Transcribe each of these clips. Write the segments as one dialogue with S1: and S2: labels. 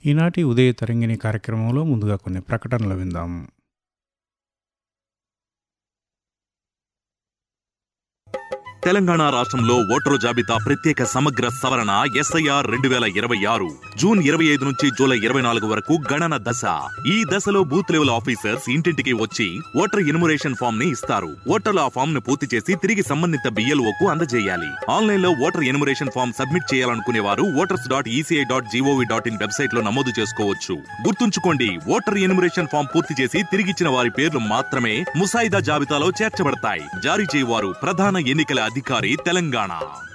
S1: ఈనాటి ఉదయ తరంగిణి కార్యక్రమంలో ముందుగా కొన్ని ప్రకటనలు విందాం
S2: తెలంగాణ రాష్ట్రంలో ఓటరు జాబితా ప్రత్యేక సమగ్ర సవరణ ఎస్ఐఆర్ రెండు వేల ఇరవై ఆరు జూన్ ఇరవై ఐదు నుంచి జూలై ఇరవై నాలుగు వరకు గణన దశ ఈ దశలో బూత్ లెవెల్ ఆఫీసర్స్ ఇంటింటికి వచ్చి ఓటర్ ఇనుమరేషన్ ఫామ్ ని ఇస్తారు ఓటర్లు ఆ ఫామ్ ను పూర్తి చేసి తిరిగి సంబంధిత బిఎల్ఓ కు అందజేయాలి ఆన్లైన్ లో ఓటర్ ఎనుమరేషన్ ఫామ్ సబ్మిట్ చేయాలనుకునే వారు voters dot ECI dot GOV dot in website లో నమోదు చేసుకోవచ్చు గుర్తుంచుకోండి ఓటర్ ఎనుమరేషన్ ఫామ్ పూర్తి చేసి తిరిగిచ్చిన వారి పేర్లు మాత్రమే ముసాయిదా జాబితాలో చేర్చబడతాయి జారీ చేయవారు ప్రధాన ఎన్నికల అధికారి తెలంగాణ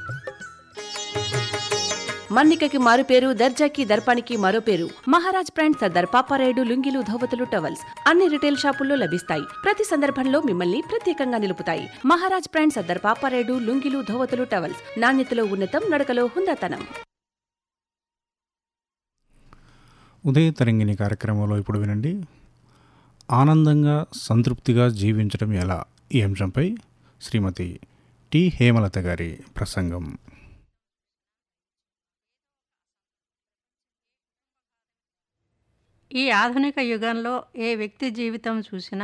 S3: మన్నికకి మారు పేరు దర్జాకి దర్పానికి మరో పేరు మహారాజ్ బ్రాండ్ సర్దార్ పాపారాయుడు లుంగిలు ధోవతులు టవల్స్ అన్ని రిటైల్ షాపుల్లో లభిస్తాయి ప్రతి సందర్భంలో మిమ్మల్ని ప్రత్యేకంగా నిలుపుతాయి మహారాజ్ బ్రాండ్ సర్దార్ పాపారాయుడు లుంగిలు ధోవతులు టవల్స్ నాణ్యతలో ఉన్నతం నడకలో హుందాతనం
S1: ఉదయ తరంగిణి కార్యక్రమంలో ఇప్పుడు వినండి ఆనందంగా సంతృప్తిగా జీవించడం ఎలా ఈ అంశంపై శ్రీమతి టి హేమలత గారి ప్రసంగం
S4: ఈ ఆధునిక యుగంలో ఏ వ్యక్తి జీవితం చూసినా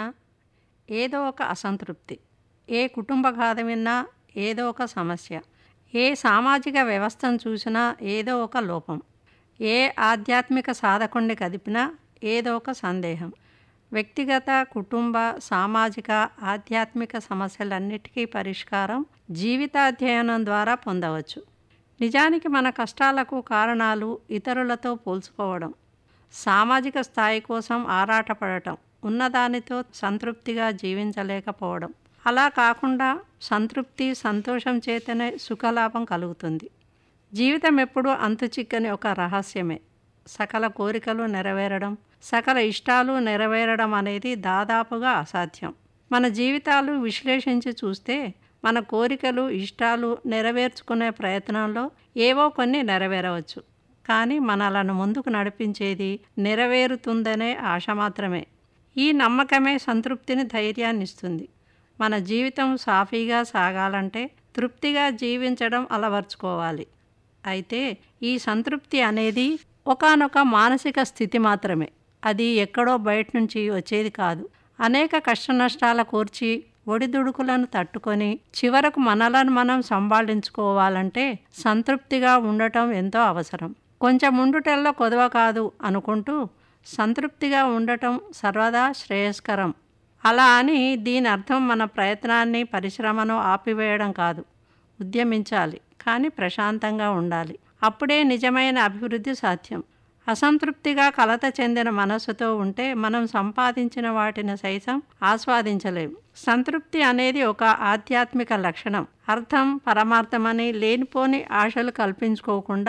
S4: ఏదో ఒక అసంతృప్తి ఏ కుటుంబ గాథ విన్నా ఏదో ఒక సమస్య ఏ సామాజిక వ్యవస్థను చూసినా ఏదో ఒక లోపం ఏ ఆధ్యాత్మిక సాధకుణ్ణి కదిపినా ఏదో ఒక సందేహం వ్యక్తిగత కుటుంబ సామాజిక ఆధ్యాత్మిక సమస్యలన్నిటికీ పరిష్కారం జీవితాధ్యయనం ద్వారా పొందవచ్చు నిజానికి మన కష్టాలకు కారణాలు ఇతరులతో పోల్చుకోవడం సామాజిక స్థాయి కోసం ఆరాటపడటం ఉన్నదానితో సంతృప్తిగా జీవించలేకపోవడం అలా కాకుండా సంతృప్తి సంతోషం చేతనే సుఖలాభం కలుగుతుంది జీవితం ఎప్పుడూ అంతుచిక్కని ఒక రహస్యమే సకల కోరికలు నెరవేరడం సకల ఇష్టాలు నెరవేరడం అనేది దాదాపుగా అసాధ్యం మన జీవితాలు విశ్లేషించి చూస్తే మన కోరికలు ఇష్టాలు నెరవేర్చుకునే ప్రయత్నంలో ఏవో కొన్ని నెరవేరవచ్చు కానీ మనలను ముందుకు నడిపించేది నెరవేరుతుందనే ఆశ మాత్రమే ఈ నమ్మకమే సంతృప్తిని ధైర్యాన్ని ఇస్తుంది మన జీవితం సాఫీగా సాగాలంటే తృప్తిగా జీవించడం అలవర్చుకోవాలి అయితే ఈ సంతృప్తి అనేది ఒకానొక మానసిక స్థితి మాత్రమే అది ఎక్కడో బయట నుంచి వచ్చేది కాదు అనేక కష్టనష్టాల కూర్చి ఒడిదుడుకులను తట్టుకొని చివరకు మనలను మనం సంభాళించుకోవాలంటే సంతృప్తిగా ఉండటం ఎంతో అవసరం కొంచెం ఉండుటల్లో కొదవ కాదు అనుకుంటూ సంతృప్తిగా ఉండటం సర్వదా శ్రేయస్కరం అలా అని దీని అర్థం మన ప్రయత్నాన్ని పరిశ్రమను ఆపివేయడం కాదు ఉద్యమించాలి కానీ ప్రశాంతంగా ఉండాలి అప్పుడే నిజమైన అభివృద్ధి సాధ్యం అసంతృప్తిగా కలత చెందిన మనస్సుతో ఉంటే మనం సంపాదించిన వాటిని సైతం ఆస్వాదించలేం సంతృప్తి అనేది ఒక ఆధ్యాత్మిక లక్షణం అర్థం పరమార్థమని లేనిపోని ఆశలు కల్పించుకోకుండా